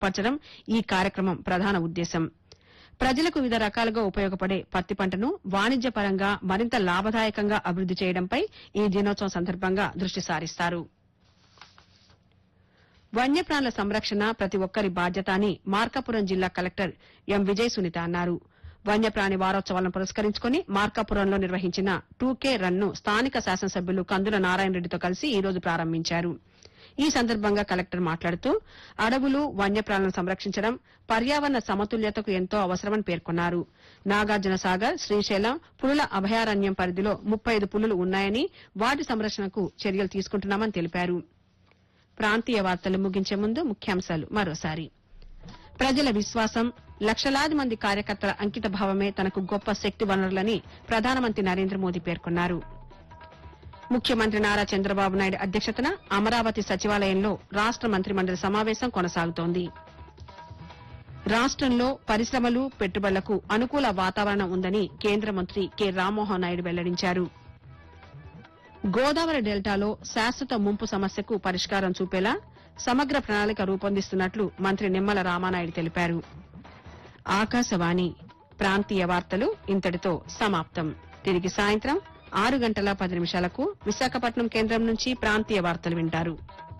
పరచడం ఈ కార్యక్రమం ప్రధాన ఉద్దేశం ప్రజలకు వివిధ రకాలుగా ఉపయోగపడే పత్తి పంటను వాణిజ్యపరంగా మరింత లాభదాయకంగా అభివృద్ది చేయడంపై ఈ దినోత్సవం సందర్భంగా దృష్టి సారిస్తారు వన్యప్రాణుల సంరక్షణ ప్రతి ఒక్కరి బాధ్యత అని మార్కాపురం జిల్లా కలెక్టర్ ఎం విజయ్ సునీత అన్నారు వన్యప్రాణి వారోత్సవాలను పురస్కరించుకుని మార్కాపురంలో నిర్వహించిన టూకే రన్ ను స్థానిక శాసనసభ్యులు కందుల నారాయణ రెడ్డితో కలిసి ఈ రోజు ప్రారంభించారు ఈ సందర్భంగా కలెక్టర్ మాట్లాడుతూ అడవులు వన్యప్రాణులను సంరక్షించడం పర్యావరణ సమతుల్యతకు ఎంతో అవసరమని పేర్కొన్నారు నాగార్జున సాగర్ శ్రీశైలం పులుల అభయారణ్యం పరిధిలో ముప్పై ఐదు పులులు ఉన్నాయని వాటి సంరక్షణకు చర్యలు తీసుకుంటున్నామని తెలిపారు ప్రాంతీయ వార్తలు ముగించే ముందు ముఖ్యాంశాలు మరోసారి ప్రజల విశ్వాసం లక్షలాది మంది కార్యకర్తల అంకిత భావమే తనకు గొప్ప శక్తి వనరులని ప్రధానమంత్రి నరేంద్ర మోదీ పేర్కొన్నారు ముఖ్యమంత్రి నారా చంద్రబాబు నాయుడు అధ్యక్షతన అమరావతి సచివాలయంలో రాష్ట మంత్రిమండలి సమావేశం కొనసాగుతోంది రాష్టంలో పరిశ్రమలు పెట్టుబడులకు అనుకూల వాతావరణం ఉందని కేంద్ర మంత్రి కె రామ్మోహన్ నాయుడు వెల్లడించారు గోదావరి డెల్టాలో శాశ్వత ముంపు సమస్యకు పరిష్కారం చూపేలా సమగ్ర ప్రణాళిక రూపొందిస్తున్నట్లు మంత్రి నిమ్మల రామానాయుడు తెలిపారు ఆకాశవాణి ప్రాంతీయ వార్తలు ఇంతటితో సమాప్తం తిరిగి సాయంత్రం ఆరు గంటల పది నిమిషాలకు విశాఖపట్నం కేంద్రం నుంచి ప్రాంతీయ వార్తలు వింటారు